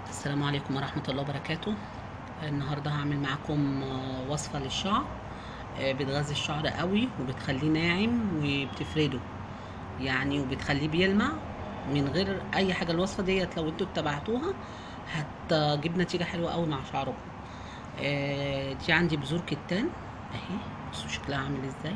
السلام عليكم ورحمة الله وبركاته النهاردة هعمل معاكم آه، وصفة للشعر آه، بتغذي الشعر قوي وبتخليه ناعم وبتفرده يعني وبتخليه بيلمع من غير اي حاجة الوصفة ديت لو انتوا اتبعتوها هتجيب نتيجة حلوة قوي مع شعركم آه، دي عندي بذور كتان اهي بصوا شكلها عامل ازاي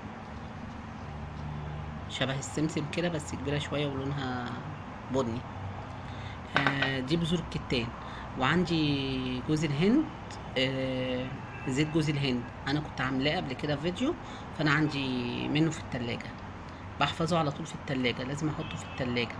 شبه السمسم كده بس كبيرة شوية ولونها بني آه، دي بذور الكتان وعندي جوز الهند آه، زيت جوز الهند انا كنت عاملاه قبل كده في فيديو فانا عندي منه في التلاجة بحفظه على طول في التلاجة لازم احطه في التلاجة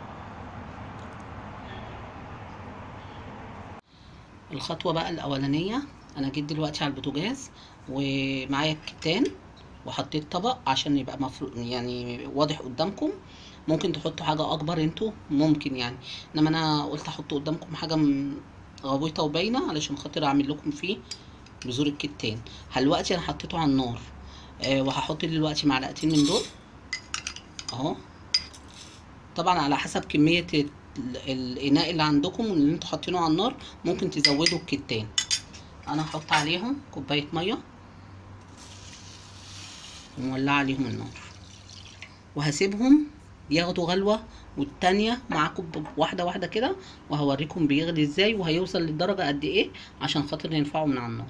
الخطوة بقى الاولانية انا جيت دلوقتي على البوتاجاز ومعايا الكتان وحطيت طبق عشان يبقى مفروض يعني واضح قدامكم ممكن تحطوا حاجة أكبر انتوا ممكن يعني إنما أنا قلت أحط قدامكم حاجة م- غويطة وباينة علشان خاطر أعمل لكم فيه بذور الكتان دلوقتي أنا حطيته على النار آه وهحط دلوقتي معلقتين من دول أهو طبعا على حسب كمية ال- الإناء اللي عندكم اللي انتوا حاطينه على النار ممكن تزودوا الكتان أنا هحط عليهم كوباية مية ومولعة عليهم النار وهسيبهم ياخدوا غلوة والتانية معاكم واحدة واحدة كده وهوريكم بيغلي ازاي وهيوصل للدرجة قد ايه عشان خاطر ينفعوا من على النار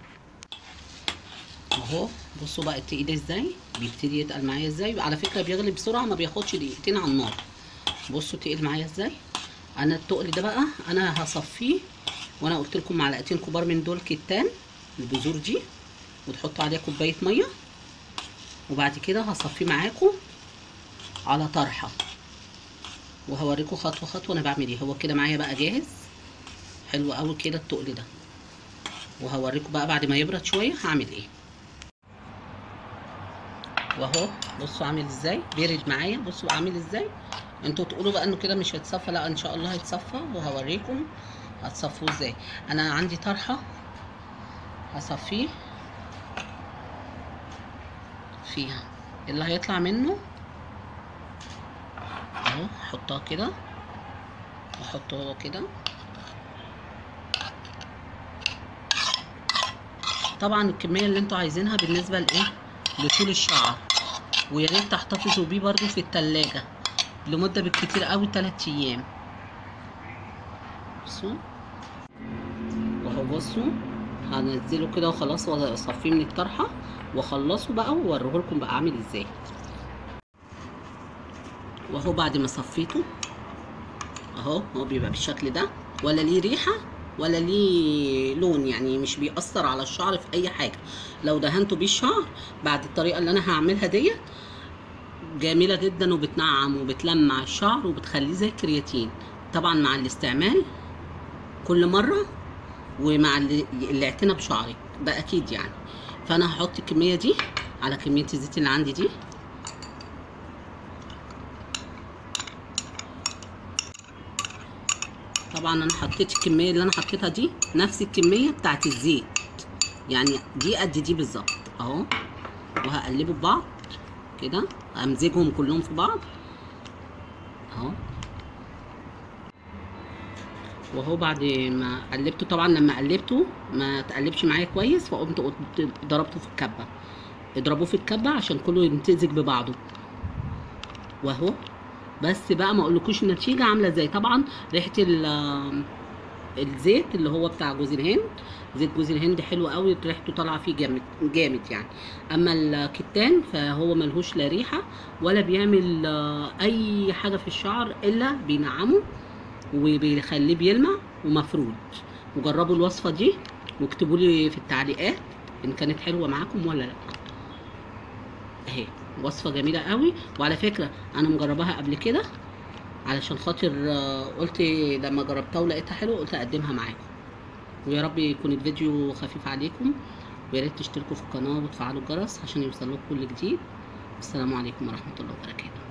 اهو بصوا بقى تقيل ازاي بيبتدي يتقل معايا ازاي على فكرة بيغلي بسرعة ما بياخدش دقيقتين على النار بصوا تقيل معايا ازاي انا التقل ده بقى انا هصفيه وانا قلت لكم معلقتين كبار من دول كتان البذور دي وتحطوا عليها كوباية مية وبعد كده هصفيه معاكم على طرحه وهوريكم خطوه خطوه انا بعمل ايه هو كده معايا بقى جاهز حلو قوي كده التقل ده وهوريكم بقى بعد ما يبرد شويه هعمل ايه واهو بصوا عامل ازاي بيرد معايا بصوا عامل ازاي انتوا تقولوا بقى انه كده مش هيتصفى لا ان شاء الله هيتصفى وهوريكم هتصفوه ازاي انا عندي طرحه هصفيه فيها اللي هيطلع منه اهو احطها كده واحطه هو كده طبعا الكميه اللي انتوا عايزينها بالنسبه لايه لطول الشعر ويا ريت تحتفظوا بيه برضو في التلاجة لمده بالكتير قوي 3 ايام بصوا وهو بصوا هنزله كده وخلاص واصفيه من الطرحه واخلصه بقى واوريه لكم بقى عامل ازاي واهو بعد ما صفيته اهو هو بيبقى بالشكل ده ولا ليه ريحه ولا ليه لون يعني مش بيأثر على الشعر في اي حاجه لو دهنتوا بيه الشعر بعد الطريقه اللي انا هعملها ديت جميله جدا وبتنعم وبتلمع الشعر وبتخليه زي الكرياتين طبعا مع الاستعمال كل مره ومع ال- الاعتناء بشعرك ده اكيد يعني فانا هحط الكميه دي على كميه الزيت اللي عندي دي طبعا انا حطيت الكميه اللي انا حطيتها دي نفس الكميه بتاعت الزيت يعني دي قد دي بالظبط اهو وهقلبه ببعض كده امزجهم كلهم في بعض اهو وهو بعد ما قلبته طبعا لما قلبته ما تقلبش معايا كويس فقمت قلت ضربته في الكبه اضربوه في الكبه عشان كله يمتزج ببعضه واهو بس بقى ما اقولكوش النتيجه عامله ازاي طبعا ريحه ال- الزيت اللي هو بتاع جوز الهند زيت جوز الهند حلو قوي ريحته طالعه فيه جامد جامد يعني اما الكتان فهو ملهوش لا ريحه ولا بيعمل آه، اي حاجه في الشعر الا بينعمه وبيخليه بيلمع ومفروض وجربوا الوصفه دي واكتبوا لي في التعليقات ان كانت حلوه معاكم ولا لا اهي وصفه جميله قوي وعلى فكره انا مجرباها قبل كده علشان خاطر آه، قلت لما جربتها ولقيتها حلوه قلت اقدمها معاكم ويا رب يكون الفيديو خفيف عليكم ويا ريت تشتركوا في القناه وتفعلوا الجرس عشان يوصل لكم كل جديد السلام عليكم ورحمه الله وبركاته